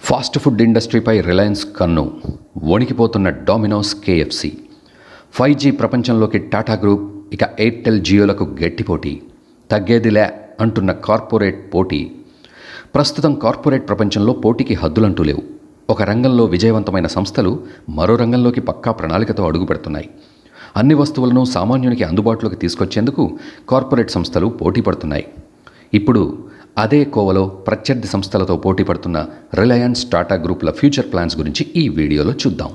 fast food ఇండస్ట్రీపై రిలయన్స్ కన్ను వణికిపోతున్న డామినోస్ కేఎఫ్సి ఫైవ్ జీ ప్రపంచంలోకి టాటా గ్రూప్ ఇక ఎయిర్టెల్ జియోలకు గట్టి పోటీ తగ్గేదిలే అంటున్న కార్పొరేట్ పోటీ ప్రస్తుతం కార్పొరేట్ ప్రపంచంలో పోటీకి హద్దులంటూ లేవు ఒక రంగంలో విజయవంతమైన సంస్థలు మరో రంగంలోకి పక్కా ప్రణాళికతో అడుగు పెడుతున్నాయి అన్ని వస్తువులను సామాన్యునికి అందుబాటులోకి తీసుకొచ్చేందుకు కార్పొరేట్ సంస్థలు పోటీ పడుతున్నాయి ఇప్పుడు అదే కోవలో ప్రత్యర్థి సంస్థలతో పోటీ పడుతున్న రిలయన్స్ టాటా గ్రూప్ల ఫ్యూచర్ ప్లాన్స్ గురించి ఈ వీడియోలో చూద్దాం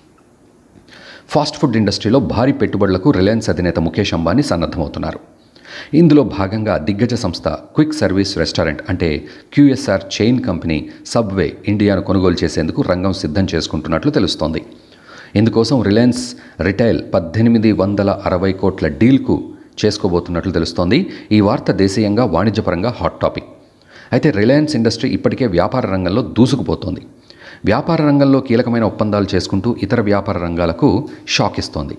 ఫాస్ట్ ఫుడ్ ఇండస్ట్రీలో భారీ పెట్టుబడులకు రిలయన్స్ అధినేత ముఖేష్ అంబానీ సన్నద్ధమవుతున్నారు ఇందులో భాగంగా దిగ్గజ సంస్థ క్విక్ సర్వీస్ రెస్టారెంట్ అంటే క్యూఎస్ఆర్ చైన్ కంపెనీ సబ్వే ఇండియాను కొనుగోలు చేసేందుకు రంగం సిద్ధం చేసుకుంటున్నట్లు తెలుస్తోంది ఇందుకోసం రిలయన్స్ రిటైల్ పద్దెనిమిది వందల అరవై కోట్ల డీల్కు చేసుకోబోతున్నట్లు తెలుస్తోంది ఈ వార్త దేశీయంగా వాణిజ్యపరంగా హాట్ టాపిక్ అయితే రిలయన్స్ ఇండస్ట్రీ ఇప్పటికే వ్యాపార రంగంలో దూసుకుపోతోంది వ్యాపార రంగంలో కీలకమైన ఒప్పందాలు చేసుకుంటూ ఇతర వ్యాపార రంగాలకు షాక్ ఇస్తోంది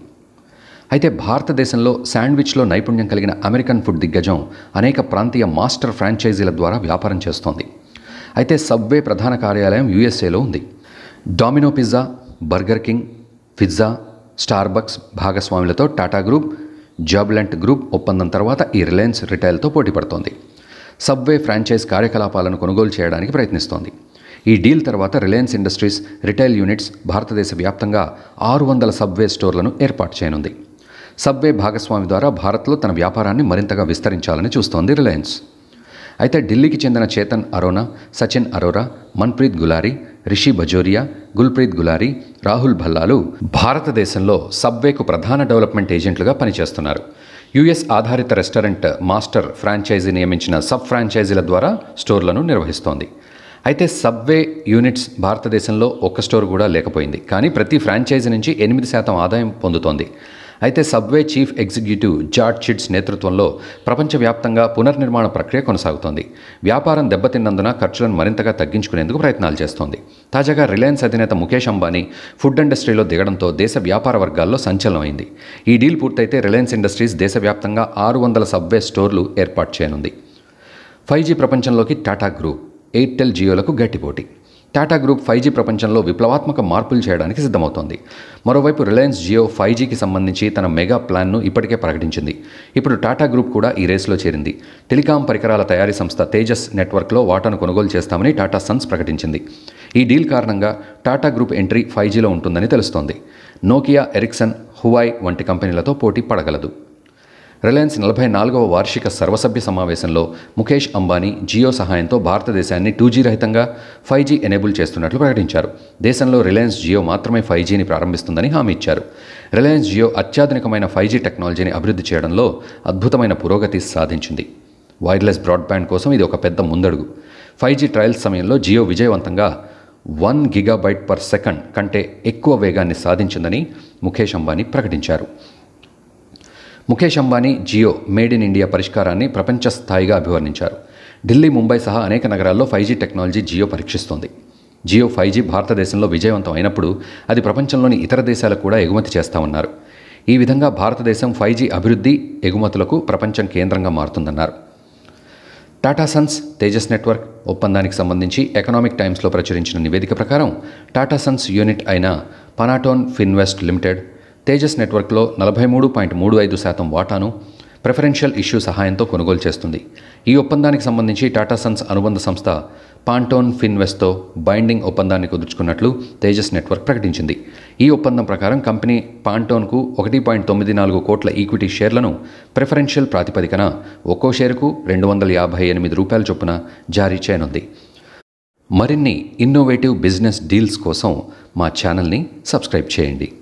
అయితే భారతదేశంలో శాండ్విచ్లో నైపుణ్యం కలిగిన అమెరికన్ ఫుడ్ దిగ్గజం అనేక ప్రాంతీయ మాస్టర్ ఫ్రాంచైజీల ద్వారా వ్యాపారం చేస్తోంది అయితే సబ్వే ప్రధాన కార్యాలయం యూఎస్ఏలో ఉంది Domino pizza Burger King pizza Starbucks భాగస్వాములతో టాటా గ్రూప్ జాబ్లెంట్ గ్రూప్ ఒప్పందం తర్వాత ఈ రిలయన్స్ రిటైల్తో పోటీ పడుతోంది సబ్వే ఫ్రాంచైజ్ కార్యకలాపాలను కొనుగోలు చేయడానికి ప్రయత్నిస్తోంది ఈ డీల్ తర్వాత రిలయన్స్ ఇండస్ట్రీస్ రిటైల్ యూనిట్స్ భారతదేశ వ్యాప్తంగా ఆరు వందల సబ్వే స్టోర్లను ఏర్పాటు చేయనుంది సబ్వే భాగస్వామి ద్వారా భారత్లో తన వ్యాపారాన్ని మరింతగా విస్తరించాలని చూస్తోంది రిలయన్స్ అయితే ఢిల్లీకి చెందిన చేతన్ అరోనా సచిన్ అరోరా మన్ప్రీత్ గులారీ రిషి బజోరియా గుల్ప్రీత్ గులారీ రాహుల్ భల్లాలు భారతదేశంలో సబ్వేకు ప్రధాన డెవలప్మెంట్ ఏజెంట్లుగా పనిచేస్తున్నారు యుఎస్ ఆధారిత రెస్టారెంట్ మాస్టర్ ఫ్రాంచైజీ నియమించిన సబ్ ఫ్రాంచైజీల ద్వారా స్టోర్లను నిర్వహిస్తోంది అయితే సబ్వే యూనిట్స్ భారతదేశంలో ఒక్క స్టోర్ కూడా లేకపోయింది కానీ ప్రతి ఫ్రాంచైజీ నుంచి ఎనిమిది శాతం ఆదాయం పొందుతోంది అయితే సబ్వే చీఫ్ ఎగ్జిక్యూటివ్ జార్జ్ చిడ్స్ నేతృత్వంలో ప్రపంచవ్యాప్తంగా పునర్నిర్మాణ ప్రక్రియ కొనసాగుతోంది వ్యాపారం దెబ్బతిన్నందున ఖర్చులను మరింతగా తగ్గించుకునేందుకు ప్రయత్నాలు చేస్తోంది తాజాగా రిలయన్స్ అధినేత ముఖేష్ అంబానీ ఫుడ్ ఇండస్ట్రీలో దిగడంతో దేశ వ్యాపార వర్గాల్లో సంచలనమైంది ఈ డీల్ పూర్తయితే రిలయన్స్ ఇండస్ట్రీస్ దేశవ్యాప్తంగా ఆరు వందల సబ్వే స్టోర్లు ఏర్పాటు చేయనుంది ఫైవ్ జీ ప్రపంచంలోకి టాటా గ్రూప్ ఎయిర్టెల్ జియోలకు గట్టి పోటీ టాటా గ్రూప్ ఫైవ్ జీ ప్రపంచంలో విప్లవాత్మక మార్పులు చేయడానికి సిద్ధమవుతోంది మరోవైపు రిలయన్స్ జియో ఫైవ్ జీకి సంబంధించి తన మెగా ప్లాన్ను ఇప్పటికే ప్రకటించింది ఇప్పుడు టాటా గ్రూప్ కూడా ఈ రేసులో చేరింది టెలికాం పరికరాల తయారీ సంస్థ తేజస్ నెట్వర్క్లో వాటాను కొనుగోలు చేస్తామని టాటా సన్స్ ప్రకటించింది ఈ డీల్ కారణంగా టాటా గ్రూప్ ఎంట్రీ ఫైవ్ జీలో ఉంటుందని తెలుస్తోంది నోకియా ఎరిక్సన్ హువాయ్ వంటి కంపెనీలతో పోటీ పడగలదు రిలయన్స్ నలభై నాలుగవ వార్షిక సర్వసభ్య సమావేశంలో ముఖేష్ అంబానీ జియో సహాయంతో భారతదేశాన్ని టూ జీ రహితంగా ఫైవ్ జీ ఎనేబుల్ చేస్తున్నట్లు ప్రకటించారు దేశంలో రిలయన్స్ జియో మాత్రమే ఫైవ్ జీని ప్రారంభిస్తుందని హామీ ఇచ్చారు రిలయన్స్ జియో అత్యాధునికమైన ఫైవ్ జీ టెక్నాలజీని అభివృద్ధి చేయడంలో అద్భుతమైన పురోగతి సాధించింది వైర్లెస్ బ్రాడ్బ్యాండ్ కోసం ఇది ఒక పెద్ద ముందడుగు ఫైవ్ జీ ట్రయల్స్ సమయంలో జియో విజయవంతంగా వన్ గిగాబైట్ పర్ సెకండ్ కంటే ఎక్కువ వేగాన్ని సాధించిందని ముఖేష్ అంబానీ ప్రకటించారు Mukesh Ambani Jio made in India పరిష్కారాన్ని ప్రపంచ స్థాయిగా అభివర్ణించారు ఢిల్లీ ముంబై సహా అనేక నగరాల్లో ఫైవ్ జీ టెక్నాలజీ జియో పరీక్షిస్తోంది జియో ఫైవ్ జీ భారతదేశంలో విజయవంతం అయినప్పుడు అది ప్రపంచంలోని ఇతర దేశాలకు కూడా ఎగుమతి చేస్తామన్నారు ఈ విధంగా భారతదేశం ఫైవ్ జీ అభివృద్ధి ఎగుమతులకు ప్రపంచం కేంద్రంగా మారుతుందన్నారు టాటా సన్స్ తేజస్ నెట్వర్క్ ఒప్పందానికి సంబంధించి ఎకనామిక్ టైమ్స్లో ప్రచురించిన నివేదిక ప్రకారం టాటా సన్స్ యూనిట్ అయిన పనాటోన్ ఫిన్వెస్ట్ లిమిటెడ్ తేజస్ నెట్వర్క్లో నలభై మూడు పాయింట్ మూడు ఐదు శాతం వాటాను ప్రిఫరెన్షియల్ ఇష్యూ సహాయంతో కొనుగోలు చేస్తుంది ఈ ఒప్పందానికి సంబంధించి టాటా సన్స్ అనుబంధ సంస్థ పాంటోన్ ఫిన్వెస్ట్తో బైండింగ్ ఒప్పందాన్ని కుదుర్చుకున్నట్లు తేజస్ నెట్వర్క్ ప్రకటించింది ఈ ఒప్పందం ప్రకారం కంపెనీ పాంటోన్కు ఒకటి పాయింట్ తొమ్మిది నాలుగు కోట్ల ఈక్విటీ షేర్లను ప్రిఫరెన్షియల్ ప్రాతిపదికన ఒక్కో షేరుకు రెండు వందల యాభై ఎనిమిది రూపాయల చొప్పున జారీ చేయనుంది మరిన్ని ఇన్నోవేటివ్ బిజినెస్ డీల్స్ కోసం మా ఛానల్ని సబ్స్క్రైబ్ చేయండి